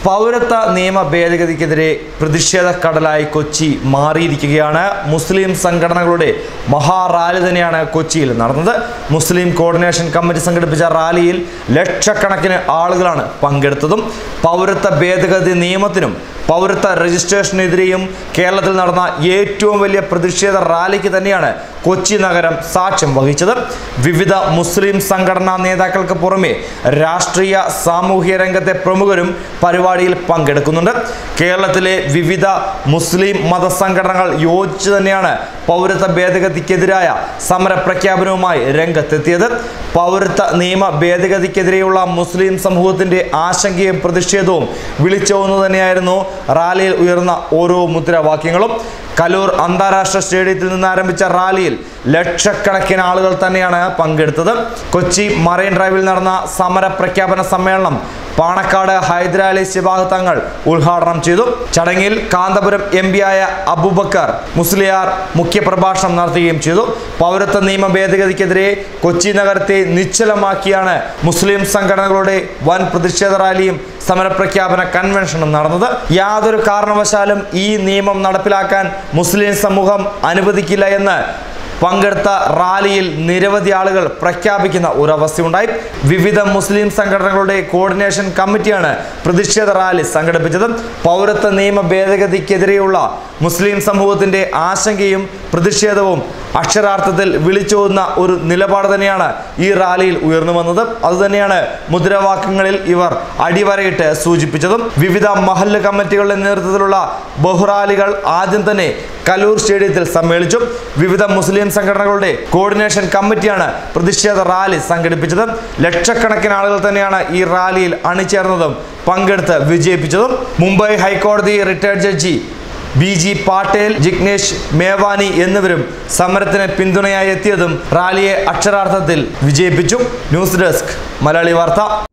പൗരത്വ നിയമ ഭേദഗതിക്കെതിരെ പ്രതിഷേധ കടലായി കൊച്ചി മാറിയിരിക്കുകയാണ് മുസ്ലിം സംഘടനകളുടെ മഹാറാലി തന്നെയാണ് കൊച്ചിയിൽ നടന്നത് മുസ്ലിം കോർഡിനേഷൻ കമ്മിറ്റി സംഘടിപ്പിച്ച റാലിയിൽ ലക്ഷക്കണക്കിന് ആളുകളാണ് പങ്കെടുത്തതും പൗരത്വ ഭേദഗതി നിയമത്തിനും പൗരത്വ രജിസ്ട്രേഷനെതിരെയും കേരളത്തിൽ നടന്ന ഏറ്റവും വലിയ പ്രതിഷേധ റാലിക്ക് തന്നെയാണ് കൊച്ചി നഗരം സാക്ഷ്യം വഹിച്ചത് വിവിധ മുസ്ലിം സംഘടനാ നേതാക്കൾക്ക് പുറമെ രാഷ്ട്രീയ സാമൂഹ്യ രംഗത്തെ പ്രമുഖരും പരിപാടിയിൽ പങ്കെടുക്കുന്നുണ്ട് കേരളത്തിലെ വിവിധ മുസ്ലിം മതസംഘടനകൾ യോജിച്ചു തന്നെയാണ് പൗരത്വ ഭേദഗതിക്കെതിരായ സമര പ്രഖ്യാപനവുമായി രംഗത്തെത്തിയത് പൗരത്വ നിയമ ഭേദഗതിക്കെതിരെയുള്ള മുസ്ലിം സമൂഹത്തിന്റെ ആശങ്കയും പ്രതിഷേധവും വിളിച്ചോന്നു തന്നെയായിരുന്നു റാലിയിൽ ഉയർന്ന ഓരോ മുദ്രാവാക്യങ്ങളും കലൂർ അന്താരാഷ്ട്ര സ്റ്റേഡിയത്തിൽ നിന്ന് ആരംഭിച്ച റാലിയിൽ ലക്ഷക്കണക്കിന് ആളുകൾ തന്നെയാണ് പങ്കെടുത്തത് കൊച്ചി മറൈൻ ഡ്രൈവിൽ നടന്ന സമര പ്രഖ്യാപന സമ്മേളനം പാണക്കാട് ഹൈദരാലി ശിബാഹ് തങ്ങൾ ഉദ്ഘാടനം ചെയ്തു ചടങ്ങിൽ കാന്തപുരം എം ആയ അബൂബക്കർ മുസ്ലിയാർ മുഖ്യപ്രഭാഷണം നടത്തുകയും ചെയ്തു പൗരത്വ നിയമ ഭേദഗതിക്കെതിരെ കൊച്ചി നഗരത്തെ നിശ്ചലമാക്കിയാണ് മുസ്ലിം സംഘടനകളുടെ വൻ പ്രതിഷേധ റാലിയും സമരപ്രഖ്യാപന കൺവെൻഷനും നടന്നത് യാതൊരു കാരണവശാലും ഈ നിയമം നടപ്പിലാക്കാൻ മുസ്ലിം സമൂഹം അനുവദിക്കില്ല എന്ന് പങ്കെടുത്ത റാലിയിൽ നിരവധി ആളുകൾ പ്രഖ്യാപിക്കുന്ന ഒരവസ്ഥയുണ്ടായി വിവിധ മുസ്ലിം സംഘടനകളുടെ കോർഡിനേഷൻ കമ്മിറ്റിയാണ് പ്രതിഷേധ റാലി സംഘടിപ്പിച്ചത് പൗരത്വ നിയമ ഭേദഗതിക്കെതിരെയുള്ള മുസ്ലിം സമൂഹത്തിന്റെ ആശങ്കയും പ്രതിഷേധവും അക്ഷരാർത്ഥത്തിൽ വിളിച്ചോതുന്ന ഒരു നിലപാട് തന്നെയാണ് ഈ റാലിയിൽ ഉയർന്നു വന്നത് അതുതന്നെയാണ് മുദ്രാവാക്യങ്ങളിൽ ഇവർ അടിവരയിട്ട് സൂചിപ്പിച്ചതും വിവിധ മഹല്ല് കമ്മിറ്റികളുടെ നേതൃത്വത്തിലുള്ള ബഹുറാലികൾ ആദ്യം തന്നെ കലൂർ സ്റ്റേഡിയത്തിൽ സമ്മേളിച്ചു വിവിധ മുസ്ലിം സംഘടനകളുടെ കോർഡിനേഷൻ കമ്മിറ്റിയാണ് പ്രതിഷേധ റാലി സംഘടിപ്പിച്ചത് ലക്ഷക്കണക്കിന് ആളുകൾ തന്നെയാണ് ഈ റാലിയിൽ അണിചേർന്നതും പങ്കെടുത്ത് വിജയിപ്പിച്ചതും മുംബൈ ഹൈക്കോടതി retired judge B G Patel Jignesh Mevani എന്നിവരും സമരത്തിന് പിന്തുണയായി എത്തിയതും റാലിയെ അക്ഷരാർത്ഥത്തിൽ വിജയിപ്പിച്ചു ന്യൂസ് ഡെസ്ക് മലയാളി വാർത്ത